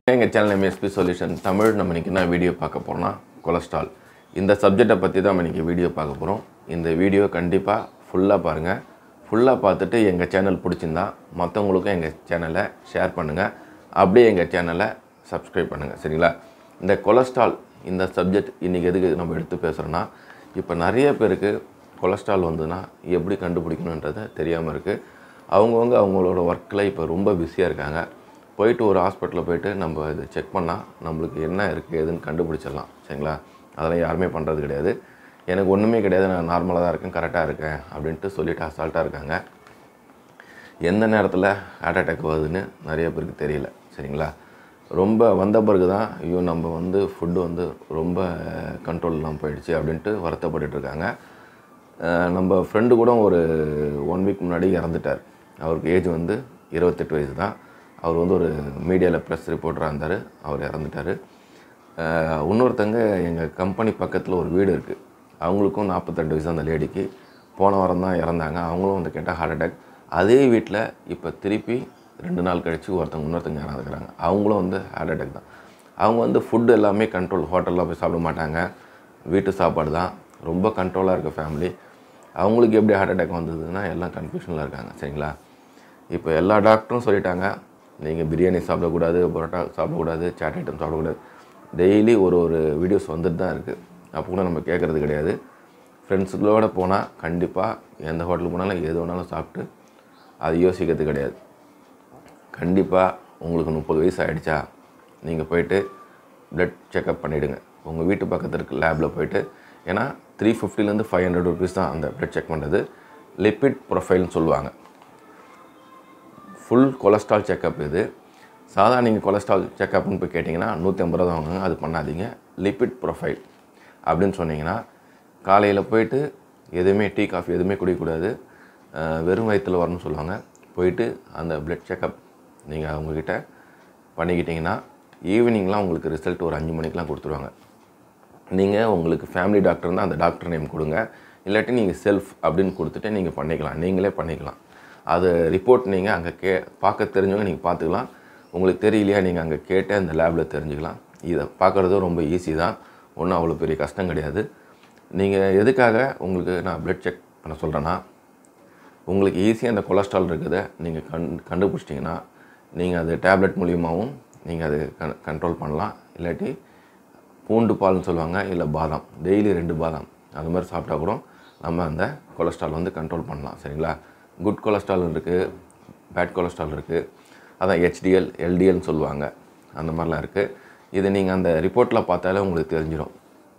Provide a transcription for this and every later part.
எங்கள் channel MSP solution Tamil நம்ம இன்றைக்கி என்ன வீடியோ பார்க்க போகிறோம்னா கொலஸ்ட்ரால் இந்த சப்ஜெக்டை பற்றி தான் நம்ம இன்றைக்கி வீடியோ பார்க்க போகிறோம் இந்த வீடியோ கண்டிப்பாக ஃபுல்லாக பாருங்கள் ஃபுல்லாக பார்த்துட்டு எங்கள் சேனல் பிடிச்சிருந்தா மற்றவங்களுக்கும் எங்கள் சேனலை ஷேர் பண்ணுங்கள் அப்படியே எங்கள் சேனலை சப்ஸ்கிரைப் பண்ணுங்கள் சரிங்களா இந்த கொலஸ்ட்ரால் இந்த சப்ஜெக்ட் இன்றைக்கி எதுக்கு நம்ம எடுத்து பேசுகிறோன்னா இப்போ நிறைய பேருக்கு கொலஸ்ட்ரால் வந்ததுன்னா எப்படி கண்டுபிடிக்கணுன்றது தெரியாமல் இருக்குது அவங்கவுங்க அவங்களோட ஒர்க்கில் இப்போ ரொம்ப பிஸியாக இருக்காங்க போயிட்டு ஒரு ஹாஸ்பிட்டலில் போயிட்டு நம்ம இது செக் பண்ணால் நம்மளுக்கு என்ன இருக்குது எதுன்னு கண்டுபிடிச்சிடலாம் சரிங்களா அதெல்லாம் யாருமே பண்ணுறது கிடையாது எனக்கு ஒன்றுமே கிடையாது நான் நார்மலாக தான் இருக்கேன் கரெக்டாக இருக்கேன் அப்படின்ட்டு சொல்லிட்டு அசால்ட்டாக இருக்காங்க எந்த நேரத்தில் ஹார்ட் அட்டாக் வருதுன்னு நிறைய பேருக்கு தெரியல சரிங்களா ரொம்ப வந்த பிறகு தான் ஐயோ நம்ம வந்து ஃபுட்டு வந்து ரொம்ப கண்ட்ரோல் இல்லாமல் போயிடுச்சு அப்படின்ட்டு வருத்தப்பட்டுட்டு இருக்காங்க அஹ் நம்ம ஃப்ரெண்டு கூட ஒரு ஒன் வீக் முன்னாடி இறந்துட்டார் அவருக்கு ஏஜ் வந்து இருபத்தெட்டு வயசு தான் அவர் வந்து ஒரு மீடியாவில் ப்ரெஸ் ரிப்போர்ட்டராக இருந்தார் அவர் இறந்துட்டார் அஹ் இன்னொருத்தங்க எங்கள் கம்பெனி பக்கத்தில் ஒரு வீடு இருக்குது அவங்களுக்கும் நாற்பத்தெட்டு வயசு அந்த லேடிக்கு போன வாரம் தான் இறந்தாங்க அவங்களும் வந்து கேட்டால் ஹார்ட் அட்டாக் அதே வீட்டில் இப்போ திருப்பி ரெண்டு நாள் கழித்து ஒருத்தவங்க இன்னொருத்தங்க இறந்துக்கிறாங்க அவங்களும் வந்து ஹார்ட் அட்டாக் தான் அவங்க வந்து ஃபுட்டு எல்லாமே கண்ட்ரோல் ஹோட்டலில் போய் சாப்பிட மாட்டாங்க வீட்டு சாப்பாடு தான் ரொம்ப கண்ட்ரோலாக இருக்க ஃபேமிலி அவங்களுக்கு எப்படி ஹார்ட் அட்டாக் வந்ததுன்னா எல்லாம் கன்ஃபியூஷனில் இருக்காங்க சரிங்களா இப்போ எல்லா டாக்டரும் சொல்லிட்டாங்க நீங்கள் பிரியாணி சாப்பிடக்கூடாது பரோட்டா சாப்பிடக்கூடாது சாட் ஐட்டம் சாப்பிடக்கூடாது டெய்லி ஒரு ஒரு வீடியோஸ் வந்துட்டு தான் இருக்குது அப்போ கூட நம்ம கேட்குறது கிடையாது ஃப்ரெண்ட்ஸுகளோட போனால் கண்டிப்பாக எந்த ஹோட்டலுக்கு போனாலும் எது வேணாலும் சாப்பிட்டு அது யோசிக்கிறது கிடையாது கண்டிப்பாக உங்களுக்கு முப்பது வயசு ஆகிடுச்சா நீங்கள் போயிட்டு ப்ளட் செக்கப் பண்ணிவிடுங்க உங்கள் வீட்டு பக்கத்தில் இருக்க லேபில் போயிட்டு ஏன்னா த்ரீ ஃபிஃப்டிலேருந்து ஃபைவ் ஹண்ட்ரட் ருபீஸ் தான் அந்த ப்ளட் செக் பண்ணுறது லிப்பிட் ப்ரொஃபைல்னு சொல்லுவாங்க ஃபுல் கொலஸ்ட்ரால் செக்கப் இது சாதா நீங்கள் கொலஸ்ட்ரால் செக்கப்னு போய் கேட்டிங்கன்னா நூற்றி ஐம்பது ரூபா தான் வாங்குங்க அது பண்ணாதீங்க லிப்பிட் ப்ரொஃபைல் அப்படின்னு சொன்னீங்கன்னா காலையில் போயிட்டு எதுவுமே டீ காஃபி எதுவுமே குடிக்கக்கூடாது அஹ் வெறும் வயிற்றில் வரணும்னு சொல்லுவாங்க போயிட்டு அந்த பிளட் செக்கப் நீங்கள் அவங்கக்கிட்ட பண்ணிக்கிட்டிங்கன்னா ஈவினிங்லாம் உங்களுக்கு ரிசல்ட் ஒரு அஞ்சு மணிக்கெலாம் கொடுத்துருவாங்க நீங்கள் உங்களுக்கு ஃபேமிலி டாக்டர் தான் அந்த டாக்டர் நேம் கொடுங்க இல்லாட்டி நீங்கள் செல்ஃப் அப்படின்னு கொடுத்துட்டு நீங்கள் பண்ணிக்கலாம் நீங்களே பண்ணிக்கலாம் அது ரிப்போர்ட் நீங்கள் அங்கே கே பார்க்க தெரிஞ்சவங்க நீங்கள் பார்த்துக்கலாம் உங்களுக்கு தெரியலையா நீங்கள் அங்கே கேட்டு அந்த லேபில் தெரிஞ்சுக்கலாம் இதை பார்க்குறதும் ரொம்ப ஈஸி தான் ஒன்றும் அவ்வளோ பெரிய கஷ்டம் கிடையாது நீங்கள் எதுக்காக உங்களுக்கு நான் ப்ளட் செக் பண்ண சொல்கிறேன்னா உங்களுக்கு ஈஸியாக அந்த கொலஸ்ட்ரால் இருக்குதை நீங்கள் கண் கண்டுபிடிச்சிட்டிங்கன்னா நீங்கள் அது டேப்லெட் மூலியமாகவும் நீங்கள் அது கன் கண்ட்ரோல் பண்ணலாம் இல்லாட்டி பூண்டு பால்னு சொல்லுவாங்க இல்லை பாதாம் டெய்லி ரெண்டு பாதாம் அது மாதிரி சாப்பிட்டா கூட நம்ம அந்த கொலஸ்ட்ரால் வந்து கண்ட்ரோல் பண்ணலாம் சரிங்களா குட் கொலஸ்ட்ரால் இருக்குது பேட் கொலஸ்ட்ரால் இருக்குது அதான் ஹெச்டிஎல் எல்டிஎல்னு சொல்லுவாங்க அந்த மாதிரிலாம் இருக்குது இது நீங்கள் அந்த ரிப்போர்ட்டில் பார்த்தாலே உங்களுக்கு தெரிஞ்சிடும்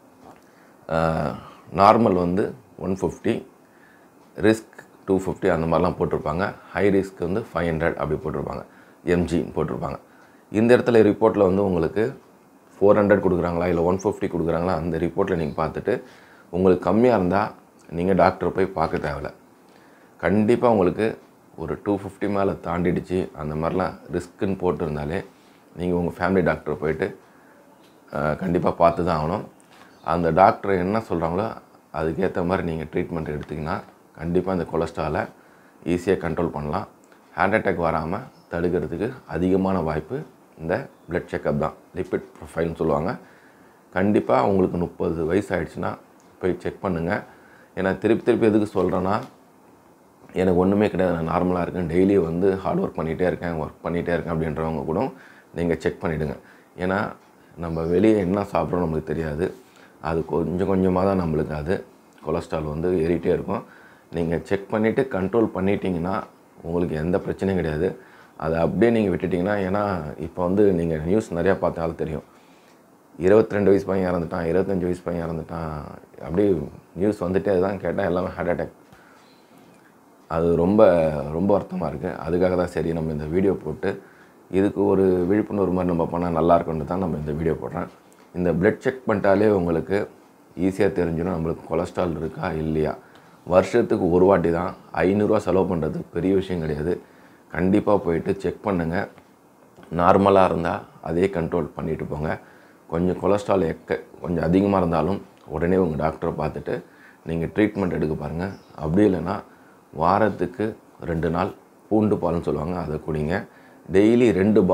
நார்மல் வந்து one fifty risk two fifty அந்த மாதிரிலாம் போட்டிருப்பாங்க ஹை ரிஸ்க் வந்து ஃபைவ் ஹண்ட்ரட் அப்படி போட்டிருப்பாங்க எம்ஜின்னு போட்டிருப்பாங்க இந்த இடத்துல ரிப்போர்ட்டில் வந்து உங்களுக்கு ஃபோர் ஹண்ட்ரட் கொடுக்குறாங்களா இல்லை ஒன் ஃபிஃப்டி கொடுக்குறாங்களா அந்த ரிப்போர்ட்டில் நீங்கள் பார்த்துட்டு உங்களுக்கு கம்மியாக இருந்தால் நீங்கள் டாக்டரை போய் பார்க்க தேவையில்ல கண்டிப்பாக உங்களுக்கு ஒரு டூ ஃபிஃப்டி மேலே தாண்டிடுச்சு அந்த மாதிரிலாம் ரிஸ்க்குன்னு போட்டிருந்தாலே நீங்கள் உங்கள் ஃபேமிலி டாக்டரை போயிட்டு கண்டிப்பாக பார்த்து தான் ஆகணும் அந்த டாக்டர் என்ன சொல்கிறாங்களோ அதுக்கேற்ற மாதிரி நீங்கள் ட்ரீட்மெண்ட் எடுத்திங்கன்னா கண்டிப்பாக இந்த கொலஸ்ட்ராலை ஈஸியாக கண்ட்ரோல் பண்ணலாம் ஹார்ட் அட்டாக் வராமல் தடுக்கிறதுக்கு அதிகமான வாய்ப்பு இந்த பிளட் செக்கப் தான் லிப்பிட் ப்ரொஃபைல்னு சொல்லுவாங்க கண்டிப்பாக உங்களுக்கு முப்பது வயசு ஆயிடுச்சுன்னா போய் செக் பண்ணுங்கள் ஏன்னா திருப்பி திருப்பி எதுக்கு சொல்கிறேன்னா எனக்கு ஒன்றுமே கிடையாது நான் நார்மலாக இருக்கேன் டெய்லி வந்து ஹார்ட் ஒர்க் பண்ணிகிட்டே இருக்கேன் ஒர்க் பண்ணிகிட்டே இருக்கேன் அப்படின்றவங்க கூட நீங்கள் செக் பண்ணிவிடுங்க ஏன்னா நம்ம வெளியே என்ன சாப்பிட்றோம் நம்மளுக்கு தெரியாது அது கொஞ்சம் கொஞ்சமாக தான் நம்மளுக்கு அது கொலஸ்ட்ரால் வந்து ஏறிட்டே இருக்கும் நீங்கள் செக் பண்ணிவிட்டு கண்ட்ரோல் பண்ணிட்டீங்கன்னா உங்களுக்கு எந்த பிரச்சனையும் கிடையாது அதை அப்படியே நீங்கள் விட்டுட்டிங்கன்னா ஏன்னா இப்போ வந்து நீங்கள் நியூஸ் நிறையா பார்த்தாலும் தெரியும் இருபத்தி ரெண்டு வயசு பையன் இறந்துட்டான் இருபத்தஞ்சி வயசு பையன் இறந்துட்டான் அப்படியே நியூஸ் வந்துட்டே தான் கேட்டால் எல்லாமே ஹார்ட் அட்டாக் அது ரொம்ப ரொம்ப வருத்தமாக இருக்குது அதுக்காக தான் சரி நம்ம இந்த வீடியோ போட்டு இதுக்கு ஒரு விழிப்புணர்வு மாதிரி நம்ம பண்ணால் நல்லா இருக்கும்னு தான் நம்ம இந்த வீடியோ போடுறேன் இந்த பிளட் செக் பண்ணிட்டாலே உங்களுக்கு ஈஸியாக தெரிஞ்சிடும் நம்மளுக்கு கொலஸ்ட்ரால் இருக்கா இல்லையா வருஷத்துக்கு ஒரு வாட்டி தான் ஐநூறுரூவா செலவு பண்ணுறது பெரிய விஷயம் கிடையாது கண்டிப்பாக போயிட்டு செக் பண்ணுங்கள் நார்மலாக இருந்தால் அதே கண்ட்ரோல் பண்ணிட்டு போங்க கொஞ்சம் கொலஸ்ட்ரால் எக்க கொஞ்சம் அதிகமாக இருந்தாலும் உடனே உங்கள் டாக்டரை பார்த்துட்டு நீங்கள் ட்ரீட்மெண்ட் எடுக்க பாருங்கள் அப்படி இல்லைன்னா வாரத்துக்கு ரெண்டு நாள் பூண்டு பால்னு சொல்லுவாங்க அதை குடிங்க டெய்லி ரெண்டு பாதாம்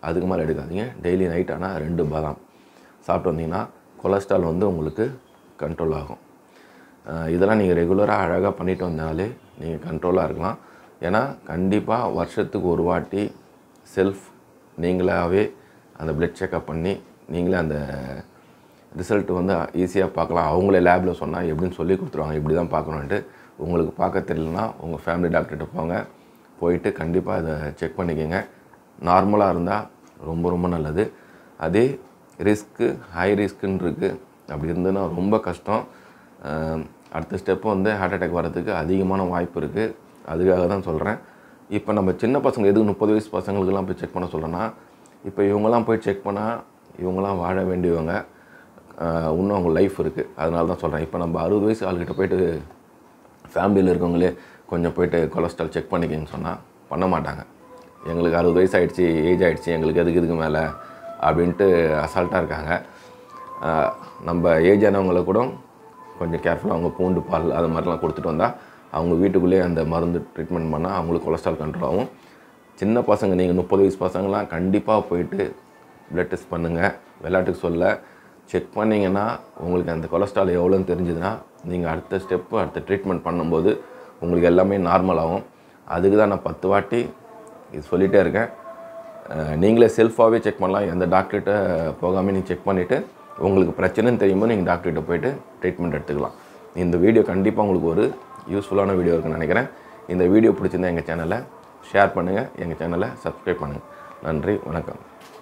அதுக்கு மேலே எடுக்காதீங்க டெய்லி நைட் ஆனால் ரெண்டு பாதாம் சாப்பிட்டு வந்தீங்கன்னா கொலஸ்ட்ரால் வந்து உங்களுக்கு கண்ட்ரோல் ஆகும் அஹ் இதெல்லாம் நீங்கள் ரெகுலராக அழகாக பண்ணிட்டு வந்தாலே நீங்கள் கண்ட்ரோலாக இருக்கலாம் ஏன்னா கண்டிப்பாக வருஷத்துக்கு ஒரு வாட்டி செல்ஃப் நீங்களாகவே அந்த பிளட் செக்கப் பண்ணி நீங்களே அந்த ரிசல்ட் வந்து ஈஸியாக பார்க்கலாம் அவங்களே லேபில் சொன்னால் எப்படின்னு சொல்லி கொடுத்துருவாங்க இப்படி தான் பார்க்கணுன்ட்டு உங்களுக்கு பார்க்க தெரியலனா உங்கள் ஃபேமிலி டாக்டர்கிட்ட போங்க போயிட்டு கண்டிப்பாக இதை செக் பண்ணிக்கோங்க நார்மலாக இருந்தால் ரொம்ப ரொம்ப நல்லது அதே ரிஸ்க்கு ஹை ரிஸ்க்குன்னு இருக்குது அப்படி இருந்ததுன்னா ரொம்ப கஷ்டம் அஹ் அடுத்த ஸ்டெப்பு வந்து ஹார்ட் அட்டாக் வரதுக்கு அதிகமான வாய்ப்பு இருக்குது அதுக்காக தான் சொல்கிறேன் இப்போ நம்ம சின்ன பசங்க எதுக்கு முப்பது வயசு பசங்களுக்கெல்லாம் போய் செக் பண்ண சொல்கிறேன்னா இப்போ இவங்கெல்லாம் போய் செக் பண்ணால் இவங்கெல்லாம் வாழ வேண்டியவங்க அஹ் இன்னும் அவங்க லைஃப் இருக்குது அதனால தான் சொல்கிறேன் இப்போ நம்ம அறுபது வயசு ஆளுகிட்ட போயிட்டு ஃபேமிலியில் இருக்கவங்களே கொஞ்சம் போயிட்டு கொலஸ்ட்ரால் செக் பண்ணிக்கன்னு சொன்னால் பண்ண மாட்டாங்க எங்களுக்கு அறுபது வயசு ஆயிடுச்சு ஏஜ் ஆயிடுச்சு எங்களுக்கு எதுக்கு இதுக்கு மேலே அப்படின்ட்டு அசால்ட்டாக இருக்காங்க ஆஹ் நம்ம ஏஜ் ஆனவங்களை கூட கொஞ்சம் கேர்ஃபுல்லாக அவங்க பூண்டு பால் அது மாதிரிலாம் கொடுத்துட்டு வந்தால் அவங்க வீட்டுக்குள்ளேயே அந்த மருந்து ட்ரீட்மெண்ட் பண்ணால் அவங்களுக்கு கொலஸ்ட்ரால் கண்ட்ரோல் ஆகும் சின்ன பசங்க நீங்கள் முப்பது வயசு பசங்களாம் கண்டிப்பாக போயிட்டு பிளட் டெஸ்ட் பண்ணுங்கள் விளையாட்டுக்கு சொல்ல செக் பண்ணிங்கன்னா உங்களுக்கு அந்த கொலஸ்ட்ரால் எவ்வளோன்னு தெரிஞ்சுதுன்னா நீங்கள் அடுத்த ஸ்டெப்பு அடுத்த ட்ரீட்மெண்ட் பண்ணும்போது உங்களுக்கு எல்லாமே நார்மல் ஆகும் அதுக்கு தான் நான் பத்து வாட்டி இது சொல்லிகிட்டே இருக்கேன் அஹ் நீங்களே செல்ஃபாகவே செக் பண்ணலாம் எந்த டாக்டர்கிட்ட போகாமல் நீங்கள் செக் பண்ணிவிட்டு உங்களுக்கு பிரச்சனைன்னு தெரியும்போது நீங்கள் டாக்டர்கிட்ட போயிட்டு ட்ரீட்மெண்ட் எடுத்துக்கலாம் இந்த வீடியோ கண்டிப்பாக உங்களுக்கு ஒரு யூஸ்ஃபுல்லான வீடியோ இருக்குன்னு நினைக்கிறேன் இந்த வீடியோ பிடிச்சிருந்தா எங்கள் சேனலை ஷேர் பண்ணுங்கள் எங்கள் சேனலை சப்ஸ்கிரைப் பண்ணுங்கள் நன்றி வணக்கம்